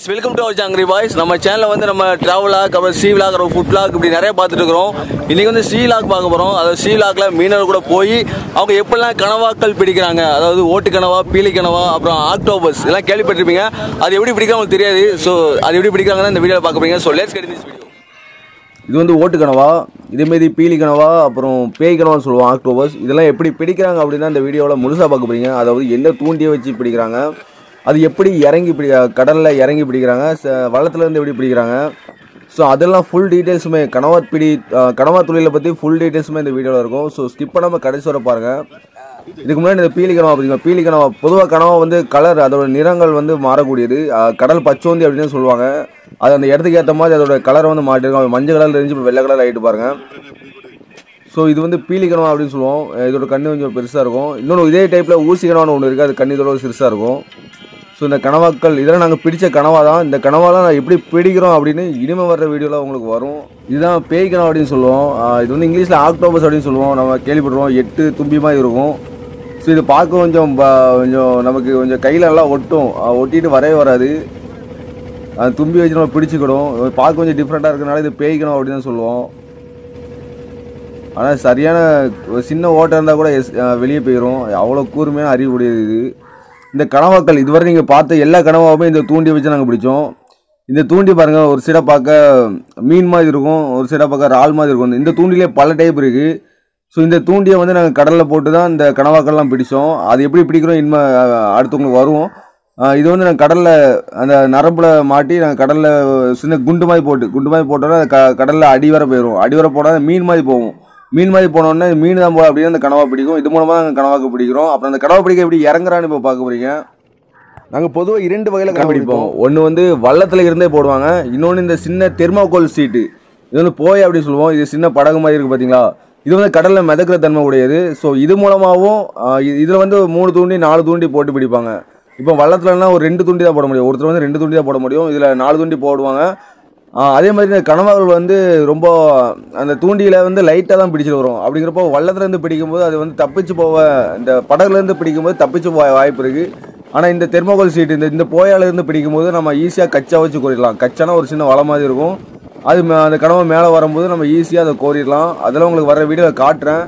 guys welcome to our Jangiri boys நம்ம சேனலில் வந்து நம்ம ட்ராவலாக் அப்புறம் சி விலாக் அப்புறம் ஃபுட் விலாக் இப்படி நிறைய பார்த்துட்டு இருக்கிறோம் இன்றைக்கி வந்து சி விலாக் பார்க்க போகிறோம் அதாவது சி விலாக்ல மீனவர் கூட போய் அவங்க எப்படிலாம் கனவாக்கள் பிடிக்கிறாங்க அதாவது ஓட்டு கனவா பீலி கனவா அப்புறம் ஆக்டோபஸ் இதெல்லாம் கேள்விப்பட்டிருப்பீங்க அது எப்படி பிடிக்க உங்களுக்கு தெரியாது ஸோ அது எப்படி பிடிக்கிறாங்கன்னு இந்த வீடியோவில் பார்க்க போறீங்க so let's get this video இது வந்து ஓட்டு கனவா இதேமாரி பீலி கனவா அப்புறம் பேய் கனவான்னு சொல்லுவோம் ஆக்டோபஸ் இதெல்லாம் எப்படி பிடிக்கிறாங்க அப்படின்னா இந்த வீடியோவில் முழுசாக பார்க்க போறீங்க அதாவது என்ன தூண்டியை வச்சு பிடிக்கிறாங்க அது எப்படி இறங்கி பிடி கடலில் இறங்கி பிடிக்கிறாங்க ச- வள்ளத்துல இருந்து எப்படி பிடிக்கிறாங்க ஸோ அதெல்லாம் ஃபுல் டீட்டெயில்ஸுமே கனவா பிடி அஹ், கனவா தொழிலை பற்றி ஃபுல் டீட்டெயில்ஸுமே இந்த வீடியோவில் இருக்கும் ஸோ ஸ்கிப் பண்ணாமல் கடைசி வரை பாருங்கள் இதுக்கு முன்னாடி இந்த பீலி கனவா பார்த்தீங்கன்னா பீலி கனவா பொதுவாக கனவா வந்து கலர் அதோட நிறங்கள் வந்து மாறக்கூடியது அஹ், கடல் பச்சோந்தி அப்படின்னு சொல்லுவாங்க அது அந்த இடத்துக்கு ஏற்ற மாதிரி அதோட கலர் வந்து மாட்டிருக்கும் அது மஞ்சள் கலர்ல இருந்துச்சு இப்போ வெள்ளை கலர் ஆகிட்டு பாருங்க ஸோ இது வந்து பீலி கனவா அப்படின்னு சொல்லுவோம் அஹ் இதோட கண்ணு கொஞ்சம் பெருசாக இருக்கும் இன்னொன்று இதே டைப்பில் ஊசி கனவான்னு ஒன்று இருக்குது அது கண்ணு இதோட சிறுசாக இருக்கும் ஸோ இந்த கனவாக்கள் இதெல்லாம் நாங்கள் பிடிச்ச கனவா தான் இந்த கனவாலாம் நான் எப்படி பிடிக்கிறோம் அப்படின்னு இனிமே வர்ற வீடியோவில் உங்களுக்கு வரும் இதுதான் பேய் கனவா அப்படின்னு சொல்லுவோம் அஹ் இது வந்து இங்கிலீஷில் ஆக்டோபஸ் அப்படின்னு சொல்லுவோம் நம்ம கேள்விப்படுறோம் எட்டு தும்பி மாதிரி இருக்கும் ஸோ இது பார்க்க கொஞ்சம் ப- கொஞ்சம் நமக்கு கொஞ்சம் கையில நல்லா ஒட்டும் அஹ் ஒட்டிட்டு வரவே வராது அது தும்பி வச்சு நம்ம பிடிச்சிக்கிடும் பார்க்க கொஞ்சம் டிஃப்ரெண்ட்டாக இருக்கனால இது பேய்க்கணும் அப்படின்னு தான் சொல்லுவோம் ஆனால் சரியான ஒரு சின்ன ஓட்டம் இருந்தால் கூட எஸ் வெளியே போயிடும் அவ்வளோ கூர்மையான அறிவு உடையது இது இந்த கனவாக்கள் இதுவரை நீங்கள் பார்த்த எல்லா கனவாவுமே இந்த தூண்டி வச்சு நாங்கள் பிடிச்சோம் இந்த தூண்டி பாருங்கள் ஒரு சைடாக பார்க்க மீன் மாதிரி இருக்கும் ஒரு சைடாக பார்க்க இறால் மாதிரி இருக்கும் இந்த தூண்டிலே பல டைப் இருக்குது ஸோ இந்த தூண்டியை வந்து நாங்கள் கடலில் போட்டு தான் இந்த கனவாக்கள்லாம் பிடிச்சோம் அது எப்படி பிடிக்கிறோம் இனிமே அஹ், அடுத்தவங்களுக்கு வருவோம் அஹ், இது வந்து நாங்கள் கடலில் அந்த நரம்பில் மாட்டி நாங்கள் கடலில் சின்ன குண்டு மாதிரி போட்டு குண்டு மாதிரி போட்டோன்னா அது க கடலில் அடி வரை போயிடும் அடி வரை போனால் மீன் மாதிரி போகும் மீன் மாதிரி போனோடனே மீன் தான் போல அப்படின்னு அந்த கனவா பிடிக்கும் இது மூலமாக நாங்கள் கனவாக்கு பிடிக்கிறோம் அப்புறம் அந்த கனவா பிடிக்க எப்படி இறங்குறான்னு இப்போ பார்க்க போறீங்க நாங்கள் பொதுவாக இரண்டு வகையில் கண்டுபிடிப்போம் ஒன்று வந்து வள்ளத்தில் இருந்தே போடுவாங்க இன்னொன்று இந்த சின்ன தெர்மாக்கோல் சீட்டு இது வந்து போய் அப்படி சொல்லுவோம் இது சின்ன படகு மாதிரி இருக்குது பார்த்தீங்களா இது வந்து கடலில் மிதக்கிற தன்மை உடையது ஸோ இது மூலமாகவும் இதில் வந்து மூணு தூண்டி நாலு தூண்டி போட்டு பிடிப்பாங்க இப்போ வள்ளத்துலலாம் ஒரு ரெண்டு தூண்டி தான் போட முடியும் ஒருத்தர் வந்து ரெண்டு தூண்டி தான் போட முடியும் இதில் நாலு தூண்டி போடுவாங்க ஆ, அதே மாதிரி இந்த கனவாக்கள் வந்து ரொம்ப அந்த தூண்டியில் வந்து லைட்டாக தான் பிடிச்சிட்டு வரும் அப்படிங்கிறப்போ வள்ளத்துலேருந்து பிடிக்கும்போது அது வந்து தப்பிச்சு போக இந்த படகுலேருந்து பிடிக்கும்போது தப்பிச்சு போக வாய்ப்பு இருக்குது ஆனால் இந்த தெர்மோகோல் சீட் இந்த இந்த போயாலேருந்து பிடிக்கும்போது நம்ம ஈஸியாக கச்சா வச்சு கோரிடலாம் கச்சானா ஒரு சின்ன வலை மாதிரி இருக்கும் அது மே- அந்த கனவை மேலே வரும்போது நம்ம ஈஸியாக அதை கோரிடலாம் அதெல்லாம் உங்களுக்கு வர வீடியோவில் காட்டுறேன்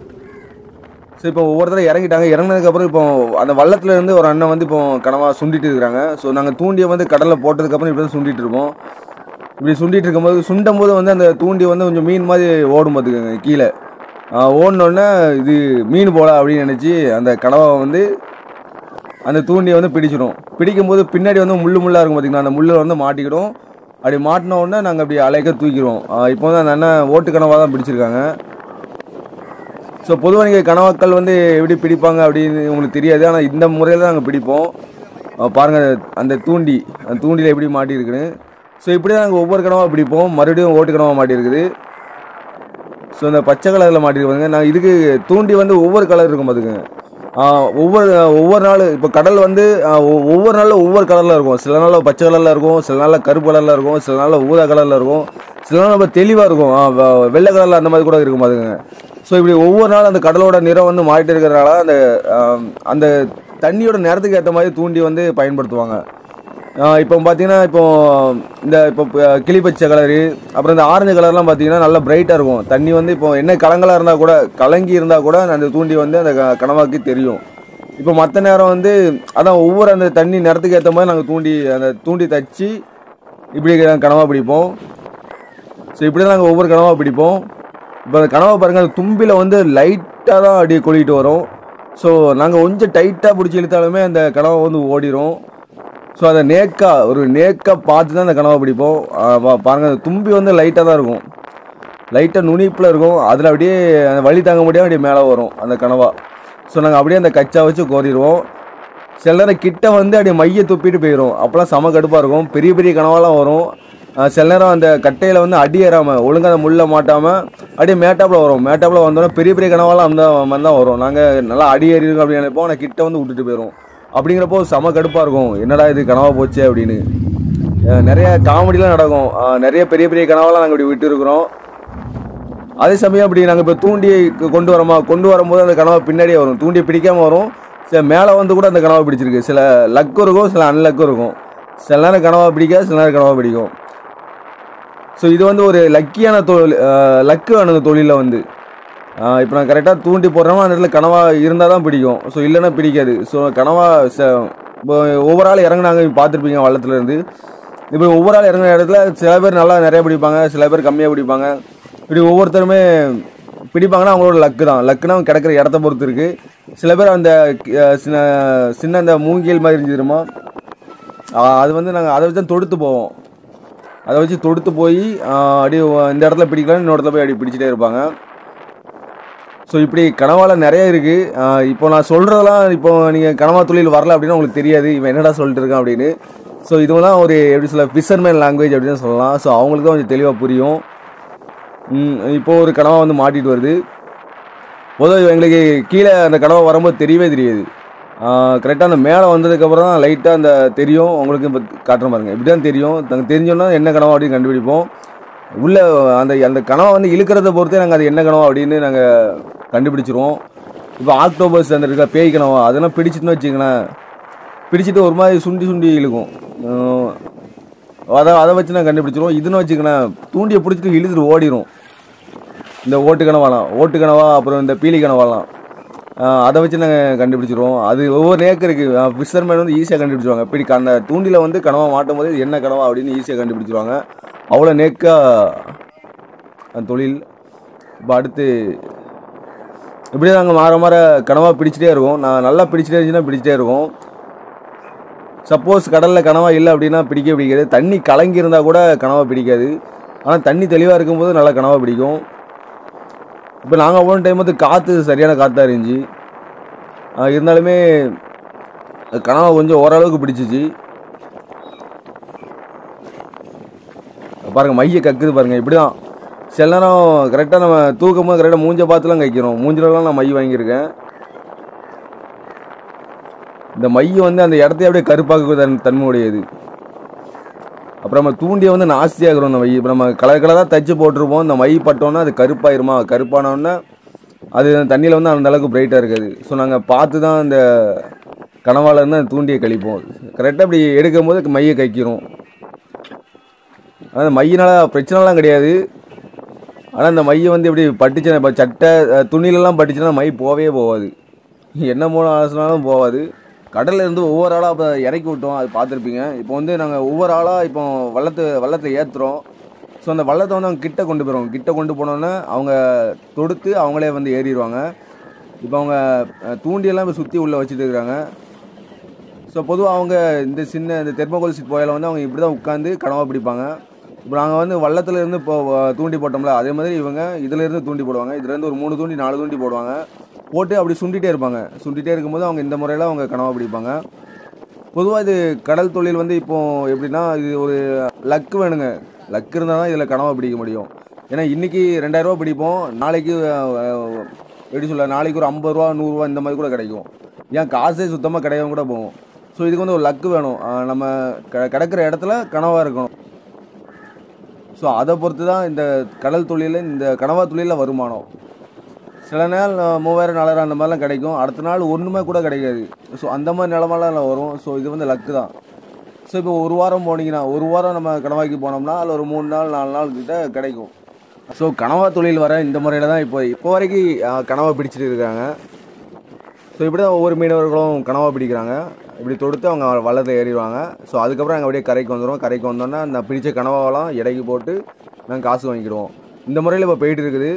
ஸோ இப்போ ஒவ்வொருத்தரும் இறங்கிட்டாங்க இறங்கினதுக்கப்புறம் இப்போ அந்த வள்ளத்துல இருந்து ஒரு அண்ணன் வந்து இப்போ கனவா சுண்டிட்டு இருக்கிறாங்க ஸோ நாங்கள் தூண்டியை வந்து கடலில் போட்டதுக்கப்புறம் இப்படி தான் சுண்டிட்டு இருக்கோம் இப்படி சுண்டிட்டு இருக்கும்போது சுண்டும் போது வந்து அந்த தூண்டி வந்து கொஞ்சம் மீன் மாதிரி ஓடும் பார்த்துக்கோங்க கீழே ஓடினோடனே இது மீன் போல அப்படின்னு நினச்சி அந்த கனவை வந்து அந்த தூண்டியை வந்து பிடிச்சிடும் பிடிக்கும்போது பின்னாடி வந்து முள்ளு முள்ளாக இருக்கும் பார்த்தீங்களா அந்த முள்ளில் வந்து மாட்டிக்கிடும் அப்படி மாட்டின உடனே நாங்கள் அப்படி அலைக்க தூக்கிடுவோம் இப்போ வந்து அந்த அண்ணன் ஓட்டு கனவாக தான் பிடிச்சிருக்காங்க ஸோ பொதுவாக நீங்கள் கனவாக்கள் வந்து எப்படி பிடிப்பாங்க அப்படின்னு உங்களுக்கு தெரியாது ஆனால் இந்த முறையில் தான் நாங்கள் பிடிப்போம் அஹ் பாருங்க அந்த தூண்டி அந்த தூண்டியில் எப்படி மாட்டியிருக்குன்னு ஸோ இப்படி தான் நாங்கள் ஒவ்வொரு கனவாக பிடிப்போம் மறுபடியும் ஓட்டு கனவாக மாட்டியிருக்குது ஸோ இந்த பச்சை கலரில் மாட்டிருப்பாங்க நான் இதுக்கு தூண்டி வந்து ஒவ்வொரு கலர் இருக்கும் பார்த்துக்கங்க ஆஹ் ஒவ்வொரு ஒவ்வொரு நாள் இப்போ கடல் வந்து ஆஹ் ஒ- ஒவ்வொரு நாளில் ஒவ்வொரு கலரில் இருக்கும் சில நாளில் பச்சை கலரில் இருக்கும் சில நாளில் கருப்பு கலரில் இருக்கும் சில நாளில் ஊதா கலரில் இருக்கும் சில நாள் நம்ம தெளிவாக இருக்கும் ஆஹ் வெ- வெள்ளை கலரில் அந்த மாதிரி கூட இருக்கும் பாருங்க ஸோ இப்படி ஒவ்வொரு நாள் அந்த கடலோட நிறம் வந்து மாறிட்டு இருக்கிறனால அந்த ஆஹ் அந்த தண்ணியோட நேரத்துக்கு ஏற்ற மாதிரி தூண்டி வந்து பயன்படுத்துவாங்க ஆஹ் இப்போ பார்த்தீங்கன்னா இப்போ இந்த இப்போ ப- கிளி பச்சை கலரு அப்புறம் இந்த ஆரஞ்சு கலர்லாம் பார்த்தீங்கன்னா நல்லா பிரைட்டாக இருக்கும் தண்ணி வந்து இப்போ என்ன கலங்கலாக இருந்தால் கூட கலங்கி இருந்தால் கூட அந்த தூண்டி வந்து அந்த க- கனவாக்கு தெரியும் இப்போ மற்ற நேரம் வந்து அதான் ஒவ்வொரு அந்த தண்ணி நேரத்துக்கு ஏற்ற மாதிரி நாங்கள் தூண்டி அந்த தூண்டி தச்சு இப்படி கனவா பிடிப்போம் ஸோ இப்படி தான் நாங்கள் ஒவ்வொரு கனவா பிடிப்போம் இப்போ அந்த கனவா பாருங்கள் அந்த தும்பியில் வந்து லைட்டாக தான் அப்படியே கொளிட்டு வரும் ஸோ நாங்கள் கொஞ்சம் டைட்டாக பிடிச்சி இழுத்தாலுமே அந்த கனவா வந்து ஓடிரும் ஸோ அதை நேக்கா ஒரு நேக்கா பார்த்து தான் அந்த கனவை பிடிப்போம் ஆ, பா- பாருங்க அந்த தும்பி வந்து லைட்டாக தான் இருக்கும் லைட்டாக நுனிப்பில் இருக்கும் அதில் அப்படியே அந்த வலி தாங்க முடியாம அப்படியே மேலே வரும் அந்த கனவா ஸோ நாங்கள் அப்படியே அந்த கச்சா வச்சு கோரிடுவோம் சில நேரம் கிட்ட வந்து அப்படியே மைய துப்பிட்டு போயிடும் அப்போலாம் செம கடுப்பாக இருக்கும் பெரிய பெரிய கனவாலாம் வரும் ஆ, சில நேரம் அந்த கட்டையில் வந்து அடி ஏறாமல் ஒழுங்காக அந்த முள்ளை மாட்டாமல் அப்படியே மேட்டாப்பில் வரும் மேட்டாப்பில் வந்தோடனே பெரிய பெரிய கனவாலாம் அந்த மாதிரி தான் வரும் நாங்கள் நல்லா அடி ஏறி இருக்கோம் அப்படின்னு நினைப்போம் ஆனால் கிட்ட வந்து விட்டுட்டு போயிடும் அப்படிங்கிறப்போ செம கடுப்பாக இருக்கும் என்னடா இது கனவா போச்சு அப்படின்னு அஹ் நிறைய காமெடிலாம் நடக்கும் அஹ் நிறைய பெரிய பெரிய கனவெல்லாம் நாங்கள் இப்படி விட்டுருக்குறோம் அதே சமயம் அப்படி நாங்கள் இப்போ தூண்டி கொ- கொண்டு வரோமா கொண்டு வரும்போது அந்த கனவை பின்னாடியே வரும் தூண்டியை பிடிக்காம வரும் சில மேலே வந்து கூட அந்த கனவை பிடிச்சிருக்கு சில லக்கும் இருக்கும் சில அன்லக்கும் இருக்கும் சில நேரம் கனவா பிடிக்காது சில நேரம் கனவா பிடிக்கும் ஸோ இது வந்து ஒரு லக்கியான தொழில் லக்கு வேணுங்க தொழிலில் வந்து இப்போ நான் கரெக்டாக தூண்டி போடுறோமோ அந்த இடத்துல கனவா இருந்தால் தான் பிடிக்கும் ஸோ இல்லைன்னா பிடிக்காது ஸோ கனவா ச இப்போ ஒவ்வொரு ஆள் இறங்குனாங்க பார்த்துருப்பீங்க வள்ளத்துல இருந்து இப்போ ஒவ்வொரு ஆள் இறங்குற இடத்துல சில பேர் நல்லா நிறைய பிடிப்பாங்க சில பேர் கம்மியாக பிடிப்பாங்க இப்படி ஒவ்வொருத்தருமே பிடிப்பாங்கன்னா அவங்களோட லக்கு தான் லக்குனா அவங்க கிடக்கிற இடத்த பொறுத்து இருக்குது சில பேர் அந்த அஹ், சின்ன சின்ன அந்த மூங்கில் மாதிரி இருந்துருமா அது வந்து நாங்கள் அதை வச்சு தான் தொடுத்து போவோம் அதை வச்சு தொடுத்து போய் அப்படியே இந்த இடத்துல பிடிக்கலாம் இன்னொரு இடத்துல போய் அப்படி பிடிச்சிட்டே இருப்பாங்க ஸோ இப்படி கனவால நிறைய இருக்குது இப்போ நான் சொல்கிறதெல்லாம் இப்போ நீங்கள் கனவா தொழில் வரல அப்படின்னு உங்களுக்கு தெரியாது இவன் என்னடா சொல்லிட்டு இருக்கான் அப்படின்னு ஸோ இதுவெல்லாம் ஒரு எப்படி சொல்ல ஃபிஷர்மேன் லாங்குவேஜ் அப்படின்னு சொல்லலாம் ஸோ அவங்களுக்கு தான் கொஞ்சம் தெளிவாக புரியும் ம், இப்போ ஒரு கனவா வந்து மாட்டிட்டு வருது பொதுவாக எங்களுக்கு கீழே அந்த கனவா வரும்போது தெரியவே தெரியாது கரெக்டாக அந்த மேலே வந்ததுக்கப்புறம் தான் லைட்டாக அந்த தெரியும் உங்களுக்கு இப்போ காட்டுற பாருங்க இப்படி தான் தெரியும் நாங்கள் தெரிஞ்சோன்னா என்ன கனவா அப்படின்னு கண்டுபிடிப்போம் உள்ள அந்த அந்த கனவை வந்து இழுக்கிறத பொறுத்தே நாங்கள் அது என்ன கனவா அப்படின்னு நாங்கள் கண்டுபிடிச்சிருவோம் இப்போ ஆக்டோபஸ் அந்த இருக்கிற பேய் கனவா அதெல்லாம் பிடிச்சிட்டுன்னு வச்சுங்களேன் பிடிச்சிட்டு ஒரு மாதிரி சுண்டி சுண்டி இழுக்கும் அஹ் அதை அதை வச்சு நான் கண்டுபிடிச்சிருவோம் இதுன்னு வச்சுக்கங்களேன் தூண்டியை பிடிச்சிட்டு இழுத்துட்டு ஓடிடும் இந்த ஓட்டு கனவாலாம் ஓட்டு கனவா அப்புறம் இந்த பீலி கனவாலாம் ஆஹ் அதை வச்சு நாங்கள் கண்டுபிடிச்சிருவோம் அது ஒவ்வொரு நேக்கு இருக்குது ஃபிஷர்மேன் வந்து ஈஸியாக கண்டுபிடிச்சிருவாங்க இப்படி அந்த தூண்டில வந்து கனவா மாட்டும் போது என்ன கனவா அப்படின்னு ஈஸியாக கண்டுபிடிச்சிருவாங்க அவ்வளோ நேக்காக அந்த தொழில் இப்போ அடுத்து இப்படியே நாங்கள் மாற மாற கனவா பிடிச்சிட்டே இருக்கோம் நான் நல்லா பிடிச்சிட்டே இருந்துச்சுன்னா பிடிச்சிட்டே இருக்கோம் சப்போஸ் கடலில் கனவா இல்லை அப்படின்னா பிடிக்க பிடிக்காது தண்ணி கலங்கி இருந்தால் கூட கனவா பிடிக்காது ஆனால் தண்ணி தெளிவாக இருக்கும்போது நல்லா கனவா பிடிக்கும் இப்போ நாங்கள் போன டைம் வந்து காற்று சரியான காற்றா இருந்துச்சு ஆஹ் இருந்தாலுமே கனவா கொஞ்சம் ஓரளவுக்கு பிடிச்சிச்சு பாருங்க மைய கக்குது பாருங்க இப்படிதான் சில நேரம் கரெக்டாக நம்ம தூக்கும் போது கரெக்டாக மூஞ்ச பார்த்துலாம் கைக்கிறோம் மூஞ்சிலலாம் நான் மை வாங்கியிருக்கேன் இந்த மை வந்து அந்த இடத்தையே அப்படியே கருப்பாக்க தன் தன்மை உடையது அப்புறம் நம்ம தூண்டியை வந்து நாஸ்தியாகிறோம் அந்த மை இப்போ நம்ம கலர் கலராக தச்சு போட்டிருப்போம் இந்த மை பட்டோன்னா அது கருப்பாயிருமா கருப்பானோன்னா அது தண்ணியில் வந்து அந்த அளவுக்கு பிரைட்டாக இருக்காது ஸோ நாங்கள் பார்த்து தான் இந்த கனவால இருந்து அந்த தூண்டியை கழிப்போம் கரெக்டாக இப்படி எடுக்கும்போது மையை கைக்கிறோம் ஆனால் மையினால பிரச்சனைலாம் கிடையாது ஆனால் இந்த மையை வந்து இப்படி பட்டுச்சுன்னா இப்போ சட்டை அஹ், துணியிலலாம் பட்டுச்சுன்னா மை போவே போகாது என்ன மூணு ஆலோசனாலும் போகாது கடல்ல இருந்து ஒவ்வொரு ஆளாக இப்போ இறக்கி விட்டோம் அது பார்த்துருப்பீங்க இப்போ வந்து நாங்கள் ஒவ்வொரு ஆளாக இப்போ வள்ளத்து வள்ளத்தை ஏற்றுறோம் ஸோ அந்த வள்ளத்தை வந்து அவங்க கிட்ட கொண்டு போயிடுவோம் கிட்ட கொண்டு போனோன்னே அவங்க தொடுத்து அவங்களே வந்து ஏறிடுவாங்க இப்போ அவங்க அஹ், தூண்டியெல்லாம் இப்போ சுற்றி உள்ளே வச்சுட்டு இருக்கிறாங்க ஸோ பொதுவாக அவங்க இந்த சின்ன இந்த தெர்மோகோல் சீட் போயில வந்து அவங்க இப்படி தான் உட்காந்து கனவா பிடிப்பாங்க இப்போ நாங்கள் வந்து வள்ளத்துல இருந்து இப்போ அஹ், தூண்டி போட்டோம்ல அதே மாதிரி இவங்க இதுல இருந்து தூண்டி போடுவாங்க இதுலேருந்து ஒரு மூணு தூண்டி நாலு தூண்டி போடுவாங்க போட்டு அப்படி சுண்டிட்டே இருப்பாங்க சுண்டிட்டே இருக்கும்போது அவங்க இந்த முறையில் அவங்க கனவா பிடிப்பாங்க பொதுவாக இது கடல் தொழில் வந்து இப்போ எப்படின்னா இது ஒரு லக்கு வேணுங்க லக் இருந்தால் தான் இதில் கனவா பிடிக்க முடியும் ஏன்னா இன்னைக்கு ரெண்டாயிரரூவா பிடிப்போம் நாளைக்கு அஹ், எப்படி சொல்ல நாளைக்கு ஒரு ஐம்பது ரூபா நூறுரூவா இந்த மாதிரி கூட கிடைக்கும் ஏன் காசே சுத்தமாக கிடையாம கூட போகும் ஸோ இதுக்கு வந்து ஒரு லக்கு வேணும் அஹ், நம்ம க கிடக்கிற இடத்துல கனவா இருக்கணும் ஸோ அதை பொறுத்து தான் இந்த கடல் தொழிலில் இந்த கனவா தொழிலில் வருமானம் சில நாள் அஹ், மூவாயிரம் நாலாயிரம் அந்த மாதிரிலாம் கிடைக்கும் அடுத்த நாள் ஒன்றுமே கூட கிடைக்காது ஸோ அந்த மாதிரி நிலமெல்லாம் வரும் ஸோ இது வந்து லக்கு தான் ஸோ இப்போ ஒரு வாரம் போனீங்கன்னா ஒரு வாரம் நம்ம கனவாய்க்கு போனோம்னா அதில் ஒரு மூணு நாள் நாலு நாள் கிட்ட கிடைக்கும் ஸோ கனவா தொழில் வர இந்த முறையில் தான் இப்போ இப்போ வரைக்கும் அஹ், கனவா பிடிச்சிட்டு இருக்காங்க ஸோ இப்படி தான் ஒவ்வொரு மீனவர்களும் கனவா பிடிக்கிறாங்க இப்படி தொடுத்து அவங்க வள்ளத்தில் ஏறிடுவாங்க ஸோ அதுக்கப்புறம் அங்கே அப்படியே கரைக்கு வந்துடும் கரைக்கு வந்தோன்னா அந்த பிடிச்ச கனவாவெல்லாம் எடைக்கு போட்டு நாங்கள் காசு வாங்கிக்கிடுவோம் இந்த முறையில் இப்போ போயிட்டு இருக்குது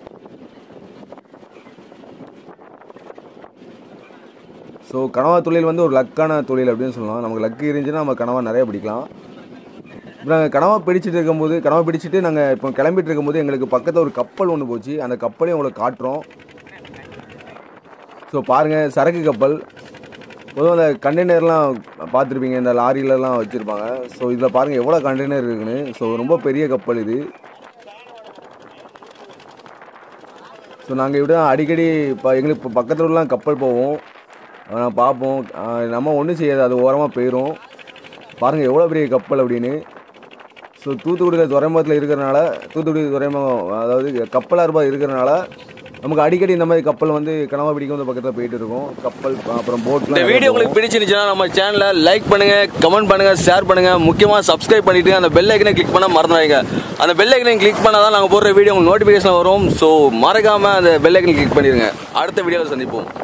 ஸோ கனவா தொழில் வந்து ஒரு லக்கான தொழில் அப்படின்னு சொல்லலாம் நமக்கு லக்கு இருந்துச்சுன்னா நம்ம கனவா நிறைய பிடிக்கலாம் இப்போ நாங்கள் கனவா பிடிச்சிட்டு இருக்கும்போது கனவா பிடிச்சிட்டு நாங்கள் இப்போ கிளம்பிட்டு இருக்கும்போது எங்களுக்கு பக்கத்தில் ஒரு கப்பல் ஒன்று போச்சு அந்த கப்பலையும் உங்களுக்கு காட்டுறோம் ஸோ பாருங்கள் சரக்கு கப்பல் பொதுவாக அந்த கண்டெய்னர்லாம் பார்த்துருப்பீங்க இந்த லாரியிலலாம் வச்சுருப்பாங்க ஸோ இதில் பாருங்கள் எவ்வளோ கண்டெய்னர் இருக்குன்னு ஸோ ரொம்ப பெரிய கப்பல் இது ஸோ நாங்கள் இப்படி தான் அடிக்கடி இப்போ எங்களுக்கு இப்போ பக்கத்தில் உள்ள கப்பல் போவோம் நான் பார்ப்போம் ஆஹ் நம்ம ஒன்றும் செய்யாது அது ஓரமாக போயிடும் பாருங்கள் எவ்வளோ பெரிய கப்பல் அப்படின்னு ஸோ தூத்துக்குடியில் துறைமுகத்தில் இருக்கிறனால தூத்துக்குடி துறைமுகம் அதாவது கப்பலாக இருப்பா இருக்கிறனால நமக்கு அடிக்கடி இந்த மாதிரி கப்பல் வந்து கனவா பிடிக்கும் இந்த பக்கத்தில் போயிட்டு இருக்கும் கப்பல் அப்புறம் இந்த போட்லாம் வீடியோ உங்களுக்கு பிடிச்சிருந்துச்சுன்னா நம்ம சேனலை லைக் பண்ணுங்க கமெண்ட் பண்ணுங்க ஷேர் பண்ணுங்க முக்கியமா சப்ஸ்கிரைப் பண்ணிட்டு அந்த பெல் ஐக்கனை கிளிக் பண்ண மறந்துடாதீங்க அந்த பெல் ஐக்கனை கிளிக் பண்ணாதான் தான் நாங்கள் போடுற வீடியோ உங்களுக்கு நோட்டிஃபிகேஷன் வரும் ஸோ மறக்காம அந்த பெல் ஐக்கனை கிளிக் பண்ணிடுங்க அடுத்த வீடியோவில் சந்திப்போம்